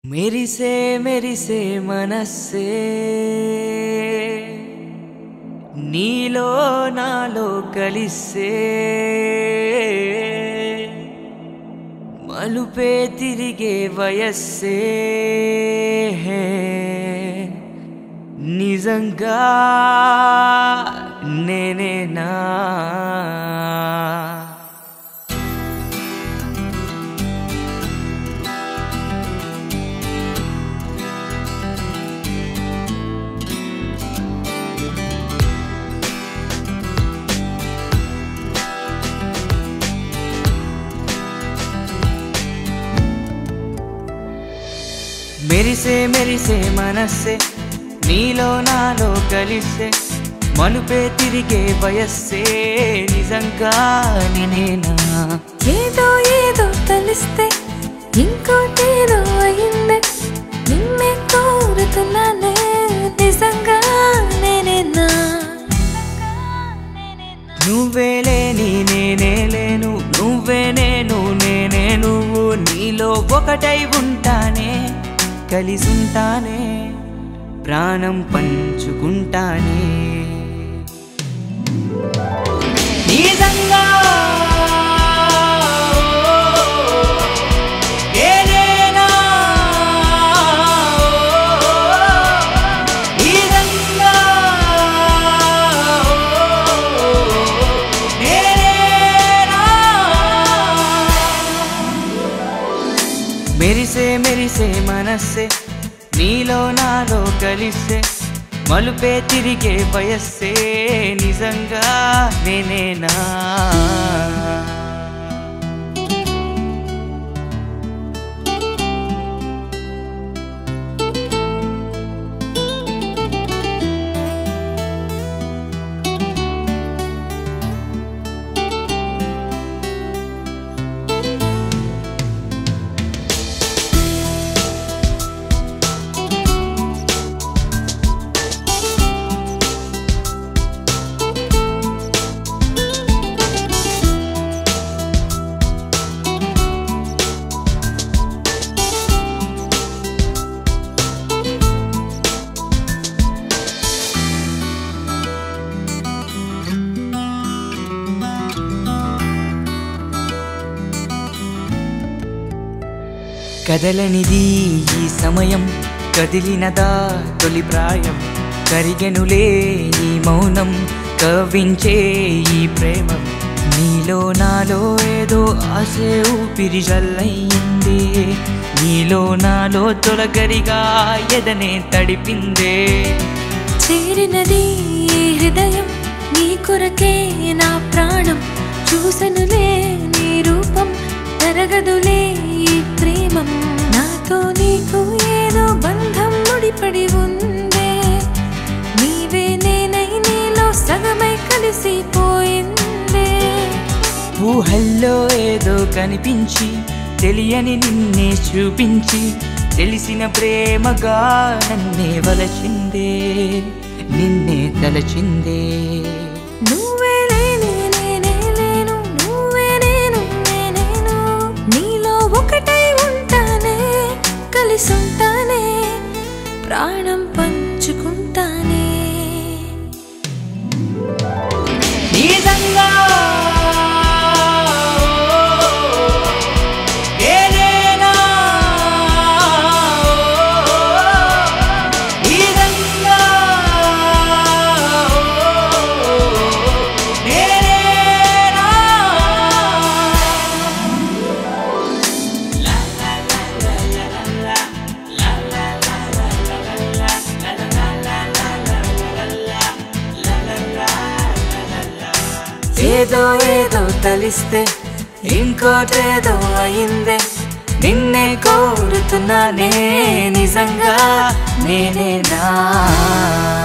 మెరిసే మెరిసే మనస్సే నీలో నాలో కలిసే మలుపే తిరిగే వయస్సే నిజంగా నేనేనా మెరిసే మెరిసే మనస్సే నీలో నాలో కలిసే మలుపే తిరిగే వయస్సే నిజంగా నేనేనా ఏదో ఏదో కలిస్తే ఇంకోటేదో అయిందే నిన్నే కోరుతున్నానే నిజంగా నేనేనా నువ్వే లేని నేనే లేను నువ్వే నేను నేనే నువ్వు నీలో ఒకటై ఉంటానే కలిసుంటానే ప్రాణం పంచుకుంటానే నిజంగా నేనేనా? నిజంగా నేనేనా? మెరిసే మెరిసే మనస్సే నీలో నాలో కలిసే మలుపే తిరిగే వయస్సే నిజంగా నేనేనా కదలనిది ఈ సమయం కదిలినదా తొలి ప్రాయం కరిగెనులే ఈ మౌనం కవ్వించే ఈ ప్రేమ నీలో నాలో ఏదో ఆసే ఊపిరి జల్లయిందే నీలో నాలో తొలగరిగా ఎదనే తడిపిందే చేరినది ఈ హృదయం నీ కొరకే నా ప్రాణం చూసనులే నీ రూపం తరగదులే ఈ ప్రేమం నాతో నీకు ఏదో బంధం ముడిపడి ఉందే నీవే నేనై నీలో సగమై కలిసిపోయిందే ఊహల్లో ఏదో కనిపించి తెలియని నిన్నే చూపించి తెలిసిన ప్రేమగా నన్నే వలచిందే నిన్నే తలచిందే నువ్వే లేని నేనే లేను నువ్వే నేను నేనేను నీలో ఒకటై ఉంటానే కలిసుంటానే ప్రాణం పంచుకుంటానే నిజంగా నేనేనా? నిజంగా నేనేనా? ఏదో ఏదో తలిస్తే ఇంకోటేదో అయిందే నిన్నే కోరుతున్నానే నిజంగా నేనేనా